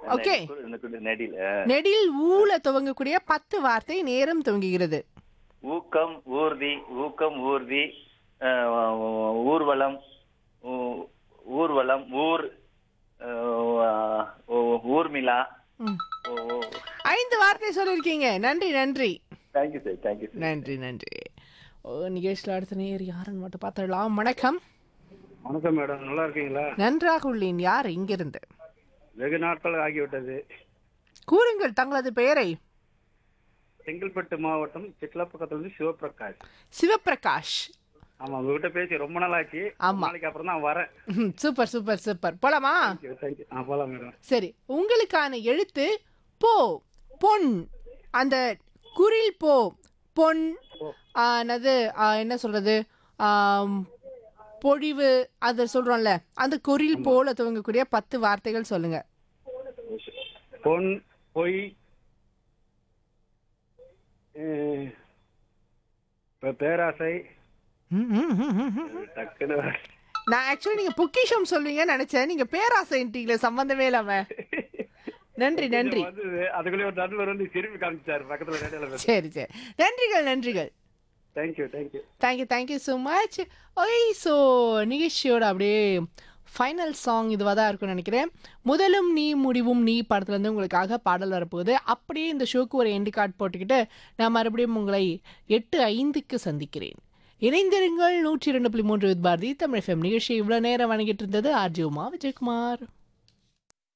Okay கு- இந்த கு- நெடில் ஆ. நெடில் ஊல துவங்கக்கூடிய பத்து வார்த்தை நேரம் துவங்குகிறது ஊக்கம் ஊர்தி ஊக்கம் ஊர்தி ஆ, ஊர்வலம் ஊ- ஊர்வலம் ஊர் ஆ, ஊ- ஊர்மிளா ம். ஐந்து வார்த்தை சொல்லியிருக்கீங்க நன்றி நன்றி தேங்க்யூ சார் தேங்க்யூ சார் நன்றி நன்றி ஓ, நிகழ்ச்சியில் அடுத்த நேர் யாருன்னு மட்டும் பார்த்துடலாம் வணக்கம் வணக்கம் மேடம் நல்லா இருக்கீங்களா நன்றாக உள்ளேன் யார் இங்கிருந்து வெகு நாட்கள் ஆகிவிட்டது கூறுங்கள் தங்களது பெயரை செங்கல்பட்டு மாவட்டம் சிட்லப்பக்கத்துல சிவபிரகாஷ் சிவபிரகாஷ் ஆமா உங்ககிட்ட பேசி ரொம்ப நாள் ஆச்சு ஆமா. நாளைக்கு அப்புறம் தான் வரேன் ம், சூப்பர் சூப்பர் சூப்பர் போலாமா தேங்க்யூ ஆ போலாம் மேடம் சரி உங்களுக்கான எழுத்து போ பொன் அந்த குரில் போ பொன் ஆ, என்னது ஆ, என்ன சொல்றது ஆம், பொழிவு அதை சொல்றோம்ல அந்த குரில் போல துவங்கக்கூடிய பத்து வார்த்தைகள் சொல்லுங்க பொன் பொய் அஹ், பே- பேராசை ம், ம், ம், ம், ம். டக்குன்னு வர- நான் ஆக்சுவலி நீங்க பொக்கிஷம் சொல்வீங்கன்னு நினைச்சேன் நீங்க பேராசைன்ட்டீங்களே சம்பந்தமே இல்லாம நன்றி நன்றி வந்தது அதுக்குள்ளே ஒரு நடுவர் வந்து திரும்பி காமிச்சாரு பக்கத்துல நேரில் பேச சரி சரி நன்றிகள் நன்றிகள் thank you thank you thank you thank you so much ஓய் ஸோ நிகழ்ச்சியோட அப்படியே ஃபைனல் சாங் இதுவாக தான் இருக்கும்னு நினைக்கிறேன் முதலும் நீ முடிவும் நீ படத்துலேருந்து உங்களுக்காக பாடல் வரப்போகுது அப்படியே இந்த ஷோக்கு ஒரு எண்டு கார்டு போட்டுக்கிட்டு நான் மறுபடியும் உங்களை எட்டு ஐந்துக்கு சந்திக்கிறேன் இணைந்திருங்கள் நூற்றி ரெண்டு புள்ளி மூன்று வித் பாரதி தமிழ் ஃபெம் நிகழ்ச்சி இவ்வளோ நேரம் வணங்கிட்டு இருந்தது ஆர்ஜி உமா விஜயகுமார்